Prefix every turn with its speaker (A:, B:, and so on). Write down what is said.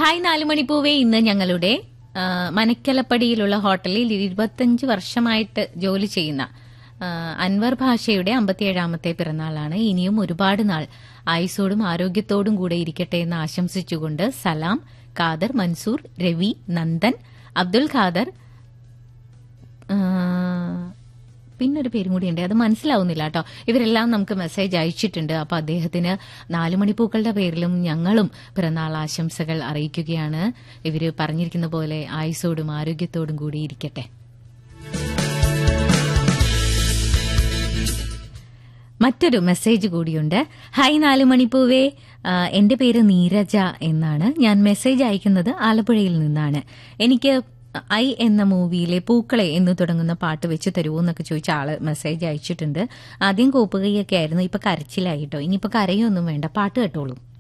A: hi നാലുമണിപ്പൂവേ ഇന്ന് ഞങ്ങളുടെ ആ, മനക്കലപ്പടിയിലുള്ള ഹോട്ടലിൽ ഇരുപത്തഞ്ച് വർഷമായിട്ട് ജോലി ചെയ്യുന്ന ആ, അൻവർ ഭാഷയുടെ അമ്പത്തിയേഴാമത്തെ പിറന്നാളാണ് ഇനിയും ഒരുപാട് നാൾ ആയുസോടും ആരോഗ്യത്തോടും കൂടെ ഇരിക്കട്ടെ എന്ന് ആശംസിച്ചുകൊണ്ട് സലാം ഖാദർ മൻസൂർ രവി നന്ദൻ അബ്ദുൽ ഖാദർ ആ, പിന്നൊരു പേരും കൂടി ഉണ്ട് അത് മനസ്സിലാവുന്നില്ല കേട്ടോ ഇവരെല്ലാം നമുക്ക് മെസ്സേജ് അയച്ചിട്ടുണ്ട് അപ്പൊ അദ്ദേഹത്തിന് നാലുമണിപ്പൂക്കളുടെ പേരിലും ഞങ്ങളും പിറന്നാൾ ആശംസകൾ അറിയിക്കുകയാണ് ഇവര് പറഞ്ഞിരിക്കുന്ന പോലെ ആയുസോടും ആരോഗ്യത്തോടും കൂടി ഇരിക്കട്ടെ മറ്റൊരു മെസ്സേജ് കൂടിയുണ്ട് ഹായ് നാലുമണിപ്പൂവേ ആ, എന്റെ പേര് നീരജ എന്നാണ് ഞാൻ മെസ്സേജ് അയക്കുന്നത് ആലപ്പുഴയിൽ നിന്നാണ് എനിക്ക് ഐ എന്ന മൂവിയിലെ പൂക്കളെ എന്ന് തുടങ്ങുന്ന പാട്ട് വെച്ച് തരുമോ എന്നൊക്കെ ചോദിച്ച ആള് മെസ്സേജ് അയച്ചിട്ടുണ്ട് ആദ്യം കോപ്പുകയൊക്കെ ആയിരുന്നു ഇപ്പൊ കരച്ചിലായിട്ടോ ഇനിയിപ്പോ കരയൊന്നും വേണ്ട പാട്ട് കേട്ടോളൂ